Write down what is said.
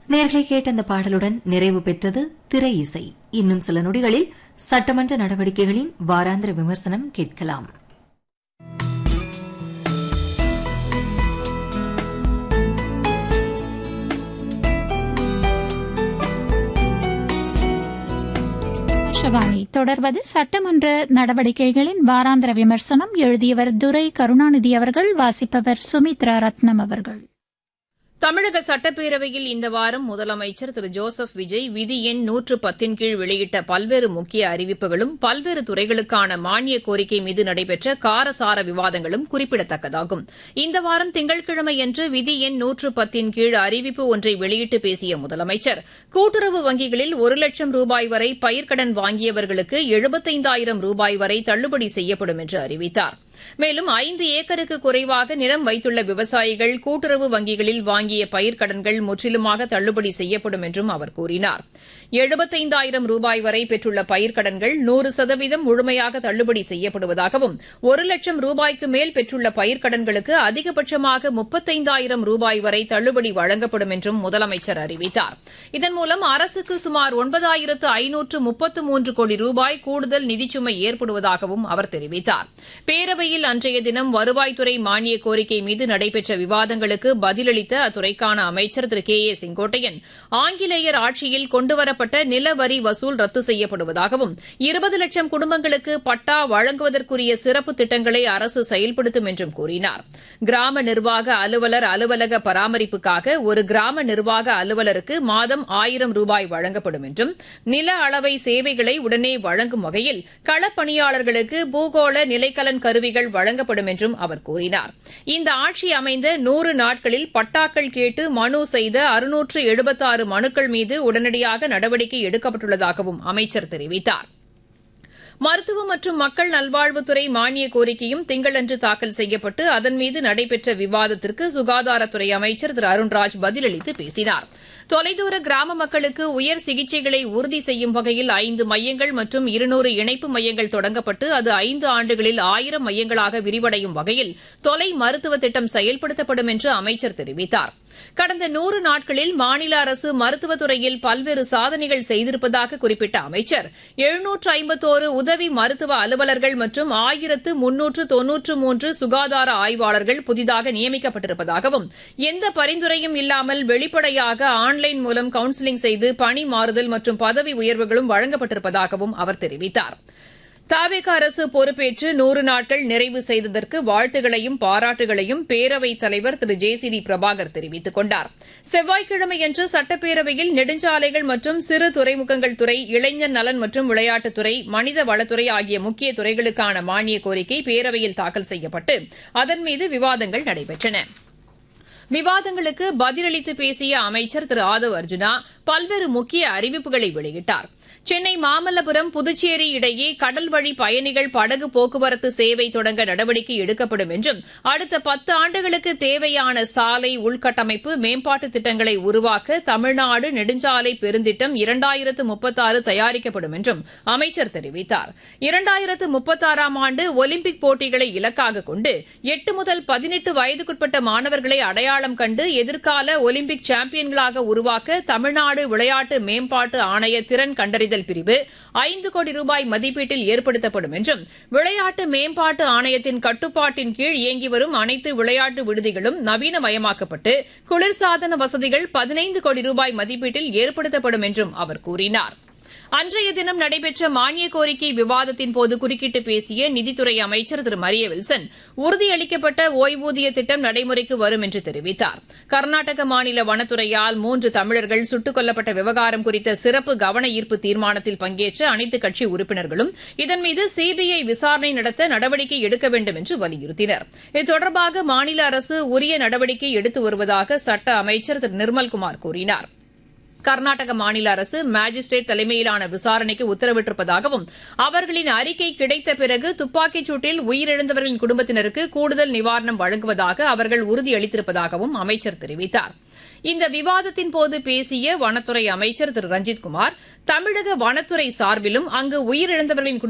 நேர்களை கேட்ட அந்த பாடலுடன் நிறைவு பெற்றது திரை இசை இன்னும் சில நொடிகளில் சட்டமன்ற நடவடிக்கைகளின் வாராந்திர விமர்சனம் கேட்கலாம் ஆகாஷவாணி தொடர்வது சட்டமன்ற நடவடிக்கைகளின் வாராந்திர விமர்சனம் எழுதியவர் துரை கருணாநிதி அவர்கள் வாசிப்பவர் சுமித்ரா ரத்னம் அவர்கள் தமிழக சட்டப்பேரவையில் இந்த வாரம் முதலமைச்சர் திரு ஜோசப் விஜய் விதி எண் நூற்று பத்தின் கீழ் வெளியிட்ட பல்வேறு முக்கிய அறிவிப்புகளும் பல்வேறு துறைகளுக்கான மானிய கோரிக்கை மீது நடைபெற்ற காரசார விவாதங்களும் குறிப்பிடத்தக்கதாகும் இந்த வாரம் திங்கட்கிழமையன்று விதி எண் நூற்று பத்தின் கீழ் அறிவிப்பு ஒன்றை வெளியிட்டு பேசிய முதலமைச்சர் கூட்டுறவு வங்கிகளில் ஒரு லட்சம் ரூபாய் வரை பயிர்க்கடன் வாங்கியவர்களுக்கு எழுபத்தைந்தாயிரம் ரூபாய் வரை தள்ளுபடி செய்யப்படும் என்று அறிவித்தார் மேலும் ஐந்து ஏக்கருக்கு குறைவாக நிலம் வைத்துள்ள விவசாயிகள் கூட்டுறவு வங்கிகளில் வாங்கிய பயிர்க்கடன்கள் முற்றிலுமாக தள்ளுபடி செய்யப்படும் என்றும் அவர் கூறினார் எழுபத்தைந்தாயிரம் ரூபாய் வரை பெற்றுள்ள பயிர்க்கடன்கள் நூறு சதவீதம் முழுமையாக தள்ளுபடி செய்யப்படுவதாகவும் ஒரு லட்சம் ரூபாய்க்கு மேல் பெற்றுள்ள பயிர்க்கடன்களுக்கு அதிகபட்சமாக முப்பத்தைந்தாயிரம் ரூபாய் வரை தள்ளுபடி வழங்கப்படும் என்றும் முதலமைச்சர் அறிவித்தார் இதன் மூலம் அரசுக்கு சுமார் ஒன்பதாயிரத்து ஐநூற்று முப்பத்து மூன்று கோடி ரூபாய் கூடுதல் நிதிச்சுமை ஏற்படுவதாகவும் அவர் தெரிவித்தார் பேரவையில் அன்றைய தினம் வருவாய்த்துறை மானிய கோரிக்கை மீது நடைபெற்ற விவாதங்களுக்கு பதிலளித்த அத்துறைக்கான அமைச்சர் திரு கே ஏ செங்கோட்டையன் ஆங்கிலேயர் ஆட்சியில் கொண்டுவரப்பட்ட நில வரி வசூல் ரத்து செய்யப்படுவதாகவும் இருபது லட்சம் குடும்பங்களுக்கு பட்டா வழங்குவதற்குரிய சிறப்பு திட்டங்களை அரசு செயல்படுத்தும் என்றும் கூறினார் கிராம நிர்வாக அலுவலர் அலுவலக பராமரிப்புக்காக ஒரு கிராம நிர்வாக அலுவலருக்கு மாதம் ஆயிரம் ரூபாய் வழங்கப்படும் என்றும் நில அளவை சேவைகளை உடனே வழங்கும் வகையில் களப்பணியாளர்களுக்கு பூகோள நிலைக்கலன் கருவிகள் வழங்கப்படும் என்றும் அவர் கூறினார் இந்த ஆட்சி அமைந்த நூறு நாட்களில் பட்டாக்கள் கேட்டு மனு செய்த அறுநூற்று எழுபத்தாறு மனுக்கள் மீது உடனடியாக நடவடிக்கை எடுக்கப்பட்டுள்ளதாகவும் அமைச்சர் தெரிவித்தார் மருத்துவ மற்றும் மக்கள் நல்வாழ்வுத்துறை மானிய கோரிக்கையும் திங்களன்று தாக்கல் செய்யப்பட்டு அதன் மீது நடைபெற்ற விவாதத்திற்கு சுகாதாரத்துறை அமைச்சர் திரு அருண்ராஜ் பதிலளித்து பேசினார் தொலைதூர கிராம மக்களுக்கு உயர் சிகிச்சைகளை உறுதி செய்யும் வகையில் ஐந்து மையங்கள் மற்றும் இருநூறு இணைப்பு மையங்கள் தொடங்கப்பட்டு அது ஐந்து ஆண்டுகளில் ஆயிரம் மையங்களாக விரிவடையும் வகையில் தொலை மருத்துவ திட்டம் செயல்படுத்தப்படும் என்று அமைச்சர் தெரிவித்தார் கடந்த நூறு நாட்களில் மாநில அரசு மருத்துவத்துறையில் பல்வேறு சாதனைகள் செய்திருப்பதாக குறிப்பிட்ட அமைச்சர் எழுநூற்று ஐம்பத்தோரு உதவி மருத்துவ அலுவலர்கள் மற்றும் ஆயிரத்து முன்னூற்று தொன்னூற்று மூன்று சுகாதார ஆய்வாளர்கள் புதிதாக நியமிக்கப்பட்டிருப்பதாகவும் எந்த பரிந்துரையும் இல்லாமல் வெளிப்படையாக ஆன்லைன் மூலம் கவுன்சிலிங் செய்து பணி மாறுதல் மற்றும் பதவி உயர்வுகளும் வழங்கப்பட்டிருப்பதாகவும் அவர் தெரிவித்தார் தாவேக அரசு பொறுப்பேற்று நூறு நாட்கள் நிறைவு செய்ததற்கு வாழ்த்துகளையும் பாராட்டுகளையும் பேரவைத் தலைவர் Thiru J C D Prabhakar தெரிவித்துக் கொண்டார் செவ்வாய்க்கிழமையன்று சட்டப்பேரவையில் நெடுஞ்சாலைகள் மற்றும் சிறு துறைமுகங்கள் துறை இளைஞர் நலன் மற்றும் விளையாட்டுத்துறை மனித வளத்துறை ஆகிய முக்கிய துறைகளுக்கான மானிய கோரிக்கை பேரவையில் தாக்கல் செய்யப்பட்டு அதன் மீது விவாதங்கள் நடைபெற்றன விவாதங்களுக்கு பதிலளித்து பேசிய அமைச்சர் திரு ஆதவ் அர்ஜுனா பல்வேறு முக்கிய அறிவிப்புகளை வெளியிட்டார் சென்னை மாமல்லபுரம் புதுச்சேரி இடையே கடல் வழி பயணிகள் படகு போக்குவரத்து சேவை தொடங்க நடவடிக்கை எடுக்கப்படும் என்றும் அடுத்த பத்து ஆண்டுகளுக்கு தேவையான சாலை உள்கட்டமைப்பு மேம்பாட்டு திட்டங்களை உருவாக்க தமிழ்நாடு நெடுஞ்சாலை பெருந்திட்டம் இரண்டாயிரத்து முப்பத்தாறு தயாரிக்கப்படும் என்றும் அமைச்சர் தெரிவித்தார் இரண்டாயிரத்து முப்பத்தாறாம் ஆண்டு ஒலிம்பிக் போட்டிகளை இலக்காக கொண்டு எட்டு முதல் பதினெட்டு வயதுக்குட்பட்ட மாணவர்களை அடையாளம் கண்டு எதிர்கால ஒலிம்பிக் சாம்பியன்களாக உருவாக்க தமிழ்நாடு விளையாட்டு மேம்பாட்டு ஆணைய திறன் கண்டறிதல் பிரிவு ஐந்து கோடி ரூபாய் மதிப்பீட்டில் ஏற்படுத்தப்படும் என்றும் விளையாட்டு மேம்பாட்டு ஆணையத்தின் கட்டுப்பாட்டின் கீழ் இயங்கி வரும் அனைத்து விளையாட்டு விடுதிகளும் நவீனமயமாக்கப்பட்டு குளிர்சாதன வசதிகள் பதினைந்து கோடி ரூபாய் மதிப்பீட்டில் ஏற்படுத்தப்படும் என்றும் அவர் கூறினார் அன்றைய தினம் நடைபெற்ற மானிய கோரிக்கை விவாதத்தின் போது குறுக்கிட்டு பேசிய நிதித்துறை அமைச்சர் திரு மரிய வில்சன் உறுதியளிக்கப்பட்ட ஓய்வூதிய திட்டம் நடைமுறைக்கு வரும் என்று தெரிவித்தார் கர்நாடக மாநில வனத்துறையால் மூன்று தமிழர்கள் சுட்டுக் கொல்லப்பட்ட விவகாரம் குறித்த சிறப்பு கவன ஈர்ப்பு தீர்மானத்தில் பங்கேற்ற அனைத்துக் கட்சி உறுப்பினர்களும் இதன்மீது சிபிஐ விசாரணை நடத்த நடவடிக்கை எடுக்க வேண்டும் என்று வலியுறுத்தினர் இது தொடர்பாக மாநில அரசு உரிய நடவடிக்கை எடுத்து வருவதாக சட்ட அமைச்சர் திரு நிர்மல்குமார் கூறினார் கர்நாடக மாநில அரசு மாஜிஸ்ட்ரேட் தலைமையிலான விசாரணைக்கு உத்தரவிட்டிருப்பதாகவும் அவர்களின் அறிக்கை கிடைத்த பிறகு துப்பாக்கிச் சூட்டில் உயிரிழந்தவர்களின் குடும்பத்தினருக்கு கூடுதல் நிவாரணம் வழங்குவதாக அவர்கள் உறுதியளித்திருப்பதாகவும் அமைச்சர் தெரிவித்தார் இந்த விவாதத்தின் போது பேசிய வனத்துறை அமைச்சர் திரு ரஞ்சித்குமார் தமிழக வனத்துறை சார்பிலும் அங்கு உயிரிழந்தவர்களின்